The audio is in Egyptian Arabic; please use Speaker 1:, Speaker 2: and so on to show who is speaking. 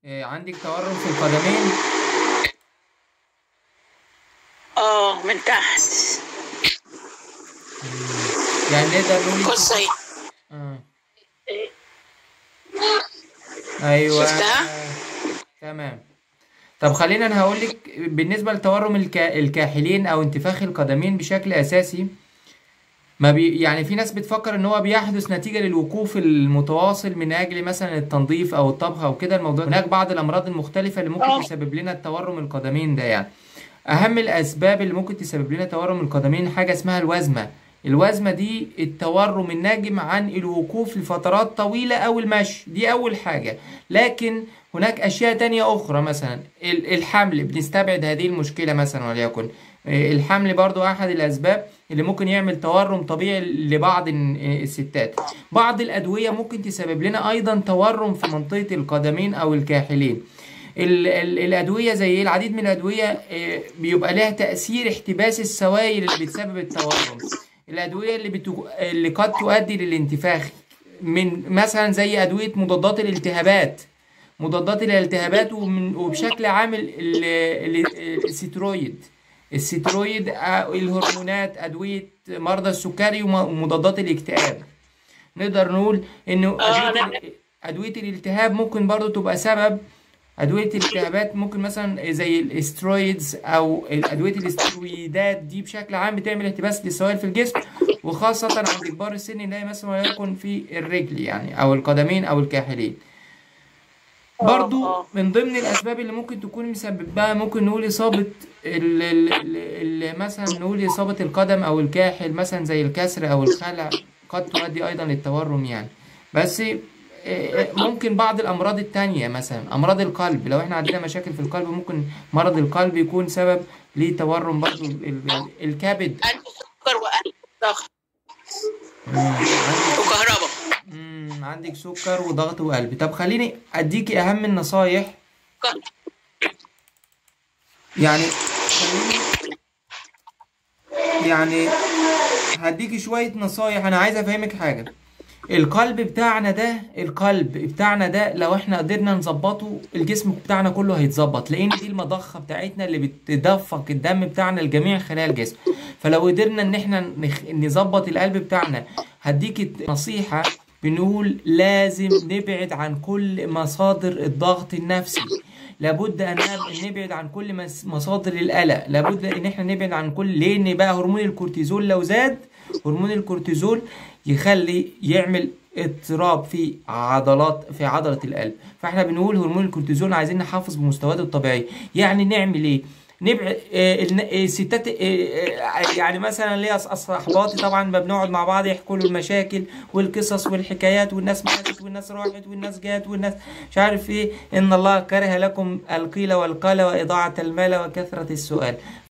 Speaker 1: آه، عندك تورم في القدمين
Speaker 2: اه من تحت
Speaker 1: يعني نقدر نقول
Speaker 2: قصي
Speaker 1: آه. ايوه
Speaker 2: شفتها؟
Speaker 1: تمام طب خلينا انا هقول لك بالنسبه لتورم الكا... الكاحلين او انتفاخ القدمين بشكل اساسي ما بي... يعني في ناس بتفكر ان هو بيحدث نتيجه للوقوف المتواصل من اجل مثلا التنظيف او الطبخ او كده الموضوع هناك بعض الامراض المختلفه اللي ممكن
Speaker 2: آه.
Speaker 1: تسبب لنا التورم القدمين ده يعني اهم الاسباب اللي ممكن تسبب لنا تورم القدمين حاجه اسمها الوزمه الوزمه دي التورم الناجم عن الوقوف لفترات طويله او المشي دي اول حاجه لكن هناك اشياء تانية اخرى مثلا ال- الحمل بنستبعد هذه المشكله مثلا وليكن آه، الحمل برضو احد الاسباب اللي ممكن يعمل تورم طبيعي لبعض ال- آه، الستات بعض الادويه ممكن تسبب لنا ايضا تورم في منطقه القدمين او الكاحلين ال- ال- الأدوية زي إيه؟ العديد من الأدوية آه، بيبقى لها تأثير احتباس السوائل اللي بتسبب التورم الأدوية اللي, بتو... اللي قد تؤدي للانتفاخ من مثلا زي أدوية مضادات الالتهابات مضادات الالتهابات ومن... وبشكل عام ال... ال... ال... السترويد السترويد آه، الهرمونات أدوية مرضى السكري وم- ومضادات الاكتئاب نقدر نقول إنه
Speaker 2: آه،
Speaker 1: أدوية,
Speaker 2: نعم.
Speaker 1: ال- أدوية الالتهاب ممكن برضو تبقى سبب أدوية الالتهابات ممكن مثلا زي الاسترويدز أو أدوية الاسترويدات دي بشكل عام بتعمل احتباس للسوائل في الجسم وخاصة عند كبار السن نلاقي مثلا وليكن في الرجل يعني أو القدمين أو الكاحلين برضو
Speaker 2: آه.
Speaker 1: من ضمن الأسباب اللي ممكن تكون مسببة ممكن نقول إصابة ال ال ال ال مثلا نقول إصابة القدم أو الكاحل مثلا زي الكسر أو الخلع قد تؤدي أيضا للتورم يعني بس آه، ممكن بعض الأمراض التانية مثلا أمراض القلب لو إحنا عندنا مشاكل في القلب ممكن مرض القلب يكون سبب لتورم برضو ال- ال- الكبد
Speaker 2: عندي سكر وقلب ضغط
Speaker 1: مم، عندك
Speaker 2: وكهرباء
Speaker 1: مم، عندك سكر وضغط وقلب طب خليني أديكي أهم النصايح يعني خليني يعني هديكي شوية نصايح أنا عايز أفهمك حاجة القلب بتاعنا ده القلب بتاعنا ده لو احنا قدرنا نظبطه الجسم بتاعنا كله هيتظبط لان دي المضخة بتاعتنا اللي بتدفق الدم بتاعنا لجميع خلايا الجسم فلو قدرنا ان احنا نخ- نظبط القلب بتاعنا هديك نصيحة بنقول لازم نبعد عن كل مصادر الضغط النفسي لابد ان نب- نبعد عن كل مس- مصادر القلق لابد ان احنا نبعد عن كل لان بقى هرمون الكورتيزول لو زاد هرمون الكورتيزول يخلي يعمل اضطراب في عضلات في عضلة القلب فاحنا بنقول هرمون الكورتيزول عايزين نحافظ بمستوياته الطبيعية يعني نعمل ايه نبعد آه، الن- آه، الستات آه، آه، يعني مثلا ليا أص- صحباتي طبعا ما بنقعد مع بعض يحكوا له المشاكل والقصص والحكايات والناس ماتت والناس راحت والناس جات والناس مش عارف ايه ان الله كره لكم القيل والقال واضاعة المال وكثرة السؤال